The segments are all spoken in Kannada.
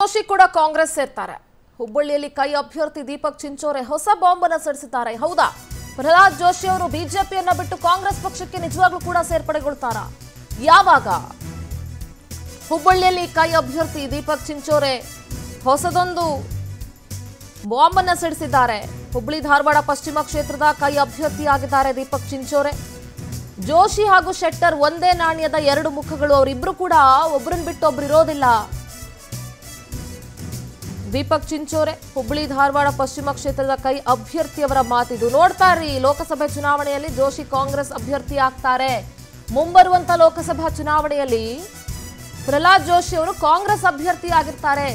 ಜೋಶಿ ಕೂಡ ಕಾಂಗ್ರೆಸ್ ಸೇರ್ತಾರೆ ಹುಬ್ಬಳ್ಳಿಯಲ್ಲಿ ಕೈ ಅಭ್ಯರ್ಥಿ ದೀಪಕ್ ಚಿಂಚೋರೆ ಹೊಸ ಬಾಂಬ್ ಅನ್ನ ಸಿಡಿಸಿದ್ದಾರೆ ಹೌದಾ ಪ್ರಹ್ಲಾದ್ ಜೋಶಿ ಅವರು ಬಿಜೆಪಿಯನ್ನ ಬಿಟ್ಟು ಕಾಂಗ್ರೆಸ್ ಪಕ್ಷಕ್ಕೆ ನಿಜವಾಗ್ಲೂ ಕೂಡ ಸೇರ್ಪಡೆಗೊಳ್ತಾರಾ ಯಾವಾಗ ಹುಬ್ಬಳ್ಳಿಯಲ್ಲಿ ಕೈ ಅಭ್ಯರ್ಥಿ ದೀಪಕ್ ಚಿಂಚೋರೆ ಹೊಸದೊಂದು ಬಾಂಬ್ ಅನ್ನ ಸಿಡಿಸಿದ್ದಾರೆ ಹುಬ್ಬಳ್ಳಿ ಧಾರವಾಡ ಪಶ್ಚಿಮ ಕ್ಷೇತ್ರದ ಕೈ ಅಭ್ಯರ್ಥಿಯಾಗಿದ್ದಾರೆ ದೀಪಕ್ ಚಿಂಚೋರೆ ಜೋಶಿ ಹಾಗೂ ಶೆಟ್ಟರ್ ಒಂದೇ ನಾಣ್ಯದ ಎರಡು ಮುಖಗಳು ಅವರಿಬ್ರು ಕೂಡ ಒಬ್ಬರನ್ನ ಬಿಟ್ಟು ಒಬ್ರು ಇರೋದಿಲ್ಲ ದೀಪಕ್ ಚಿಂಚೋರೆ ಹುಬ್ಬಳ್ಳಿ ಧಾರವಾಡ ಪಶ್ಚಿಮ ಕ್ಷೇತ್ರದ ಕೈ ಅಭ್ಯರ್ಥಿಯವರ ಮಾತಿದು ನೋಡ್ತಾ ಇರ್ರಿ ಲೋಕಸಭೆ ಚುನಾವಣೆಯಲ್ಲಿ ಜೋಶಿ ಕಾಂಗ್ರೆಸ್ ಅಭ್ಯರ್ಥಿ ಆಗ್ತಾರೆ ಮುಂಬರುವಂತ ಲೋಕಸಭಾ ಚುನಾವಣೆಯಲ್ಲಿ ಪ್ರಹ್ಲಾದ್ ಜೋಶಿ ಅವರು ಕಾಂಗ್ರೆಸ್ ಅಭ್ಯರ್ಥಿ ಆಗಿರ್ತಾರೆ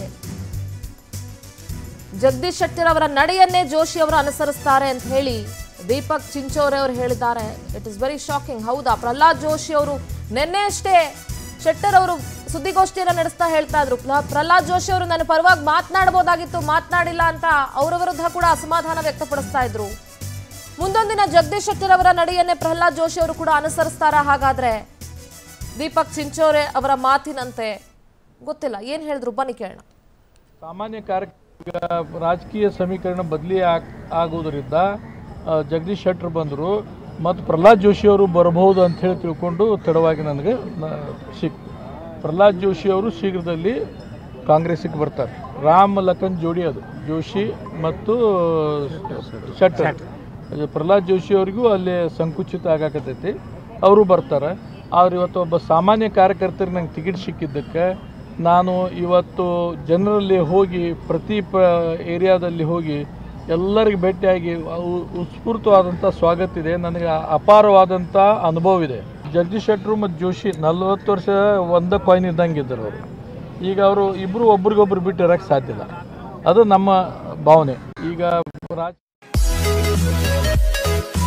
ಜಗದೀಶ್ ಶೆಟ್ಟರ್ ಅವರ ನಡೆಯನ್ನೇ ಜೋಶಿ ಅವರು ಅನುಸರಿಸ್ತಾರೆ ಅಂತ ಹೇಳಿ ದೀಪಕ್ ಚಿಂಚೋರೆ ಅವರು ಹೇಳಿದ್ದಾರೆ ಇಟ್ ಇಸ್ ವೆರಿ ಶಾಕಿಂಗ್ ಹೌದಾ ಪ್ರಹ್ಲಾದ್ ಜೋಶಿ ಅವರು ನಿನ್ನೆ ಅಷ್ಟೇ ಶೆಟ್ಟರ್ ಅವರು ಸುದ್ದಿಗೋಷ್ಠಿಯನ್ನ ನಡೆಸ್ತಾ ಹೇಳ್ತಾ ಇದ್ರು ಪ್ರ- ಪ್ರಹ್ಲಾದ್ ಜೋಶಿ ಅವರು ನನ್ನ ಪರವಾಗಿ ಮಾತನಾಡಬಹುದಾಗಿತ್ತು ಮಾತನಾಡಿಲ್ಲ ಅಂತ ಅವರ ವಿರುದ್ಧ ಕೂಡ ಅಸಮಾಧಾನ ವ್ಯಕ್ತಪಡಿಸ್ತಾ ಇದ್ರು ಮುಂದೊಂದಿನ ಜಗದೀಶ್ ಶೆಟ್ಟರ್ ಅವರ ನಡೆಯನ್ನೇ ಪ್ರಹ್ಲಾದ್ ಜೋಶಿ ಅವರು ಕೂಡ ಅನುಸರಿಸ್ತಾರ ಹಾಗಾದ್ರೆ ದೀಪಕ್ ಚಿಂಚೋರೆ ಅವರ ಮಾತಿನಂತೆ ಗೊತ್ತಿಲ್ಲ ಏನ್ ಹೇಳಿದ್ರು ಬನ್ನಿ ಕೇಳೋಣ ಸಾಮಾನ್ಯ ಕಾರ್ಯ ಈಗ ರಾಜಕೀಯ ಸಮೀಕರಣ ಬದಲಿ ಆಗ್ ಆಗುವುದರಿಂದ ಆ, ಜಗದೀಶ್ ಶೆಟ್ಟರ್ ಬಂದರು ಮತ್ತು ಪ್ರಹ್ಲಾದ್ ಜೋಶಿ ಅವರು ಬರಬಹುದು ಅಂತ ಹೇಳಿ ತಿಳ್ಕೊಂಡು ತಡವಾಗಿ ನನಗೆ ನ- ಸಿಕ್ ಪ್ರಹ್ಲಾದ್ ಜೋಶಿ ಅವರು ಶೀಘ್ರದಲ್ಲಿ ಕಾಂಗ್ರೆಸ್ಸಿಗೆ ಬರ್ತಾರೆ ರಾಮ್ ಲಖನ್ ಜೋಡಿ ಅದು ಜೋಶಿ ಮತ್ತು ಶೆಟ್ಟರ್ ಅದು ಪ್ರಹ್ಲಾದ್ ಜೋಶಿ ಅವರಿಗೂ ಅಲ್ಲಿ ಸಂಕುಚಿತ ಆಗಾಕತ್ತೈತಿ ಅವರು ಬರ್ತಾರೆ ಆದ್ರೆ ಇವತ್ತು ಒಬ್ಬ ಸಾಮಾನ್ಯ ಕಾರ್ಯಕರ್ತರಿಗೆ ನಂಗೆ ಟಿಕೆಟ್ ಸಿಕ್ಕಿದ್ದಕ್ಕೆ ನಾನು ಇವತ್ತು ಜನರಲ್ಲಿ ಹೋಗಿ ಪ್ರತಿ ಪ ಏರಿಯಾದಲ್ಲಿ ಹೋಗಿ ಎಲ್ಲರಿಗೆ ಭೇಟಿಯಾಗಿ ಉ- ಉತ್ಸ್ಫೂರ್ತವಾದಂಥ ಸ್ವಾಗತ ಇದೆ ನನಗೆ ಅಪಾರವಾದಂಥ ಅನುಭವ ಇದೆ ಜಗದೀಶ್ ಶೆಟ್ಟರು ಮತ್ತು ಜೋಶಿ ನಲ್ವತ್ತು ವರ್ಷ ಒಂದೇ ಕಾಯಿನ್ ಇದ್ದಂಗೆ ಇದ್ದರು ಅವರು ಈಗ ಅವರು ಇಬ್ಬರು ಒಬ್ರಿಗೊಬ್ರು ಬಿಟ್ಟು ಇರೋಕ್ಕೆ ಸಾಧ್ಯ ಇಲ್ಲ ಅದು ನಮ್ಮ ಭಾವನೆ ಈಗ ರಾಜ